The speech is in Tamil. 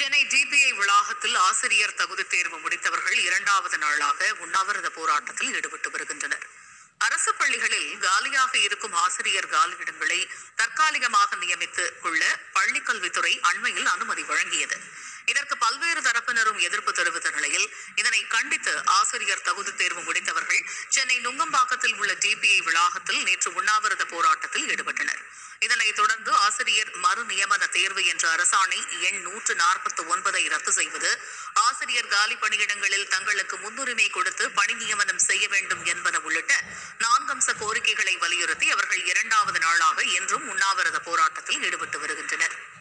சென்னை டிபிஐ வளாகத்தில் ஆசிரியர் தகுதி தேர்வு முடித்தவர்கள் இரண்டாவது நாளாக உண்ணாவிரத போராட்டத்தில் ஈடுபட்டு வருகின்றனர் அரசு பள்ளிகளில் காலியாக இருக்கும் ஆசிரியர் காலியிடங்களை தற்காலிகமாக நியமித்து கொள்ள பள்ளிக்கல்வித்துறை அண்மையில் அனுமதி வழங்கியது இதற்கு பல்வேறு தரப்பினரும் எதிர்ப்பு தெரிவித்த நிலையில் இதனை கண்டித்து ஆசிரியர் தகுதி தேர்வு முடித்தவர்கள் சென்னை நுங்கம்பாக்கத்தில் உள்ள டிபிஐ வளாகத்தில் நேற்று உண்ணாவிரத போராட்டத்தில் ஈடுபட்டனர் இதனைத் தொடர்ந்து ஆசிரியர் மறு நியமன தேர்வு என்ற அரசாணை எண் நூற்று நாற்பத்தி ஒன்பதை ரத்து செய்வது ஆசிரியர் காலி பணியிடங்களில் தங்களுக்கு முன்னுரிமை கொடுத்து பணி நியமனம் செய்ய வேண்டும் என்பன உள்ளிட்ட நான்கம்ச கோரிக்கைகளை வலியுறுத்தி அவர்கள் இரண்டாவது நாளாக இன்றும் உண்ணாவிரத போராட்டத்தில் ஈடுபட்டு வருகின்றனர்